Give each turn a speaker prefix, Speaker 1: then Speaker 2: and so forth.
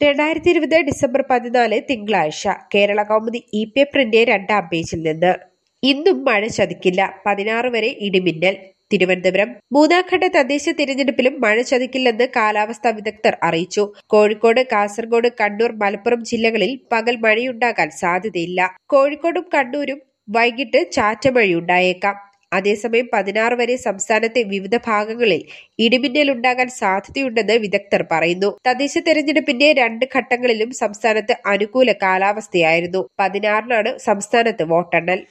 Speaker 1: രണ്ടായിരത്തി ഇരുപത് ഡിസംബർ പതിനാല് തിങ്കളാഴ്ച കേരള കൗമുദി ഇ പേപ്പറിന്റെ രണ്ടാം പേജിൽ നിന്ന് ഇന്നും മഴ ചതിക്കില്ല പതിനാറ് വരെ ഇടിമിന്നൽ തിരുവനന്തപുരം മൂന്നാംഘട്ട തദ്ദേശ തിരഞ്ഞെടുപ്പിലും മഴ ചതിക്കില്ലെന്ന് കാലാവസ്ഥാ വിദഗ്ധർ അറിയിച്ചു കോഴിക്കോട് കാസർഗോഡ് കണ്ണൂർ മലപ്പുറം ജില്ലകളിൽ പകൽ മഴയുണ്ടാകാൻ സാധ്യതയില്ല കോഴിക്കോടും കണ്ണൂരും വൈകിട്ട് ചാറ്റമഴയുണ്ടായേക്കാം അതേസമയം പതിനാറ് വരെ സംസ്ഥാനത്തെ വിവിധ ഭാഗങ്ങളിൽ ഇടിമിന്നൽ ഉണ്ടാകാൻ സാധ്യതയുണ്ടെന്ന് വിദഗ്ധർ പറയുന്നു തദ്ദേശ തെരഞ്ഞെടുപ്പിന്റെ രണ്ട് ഘട്ടങ്ങളിലും സംസ്ഥാനത്ത് അനുകൂല കാലാവസ്ഥയായിരുന്നു പതിനാറിനാണ് സംസ്ഥാനത്ത് വോട്ടെണ്ണൽ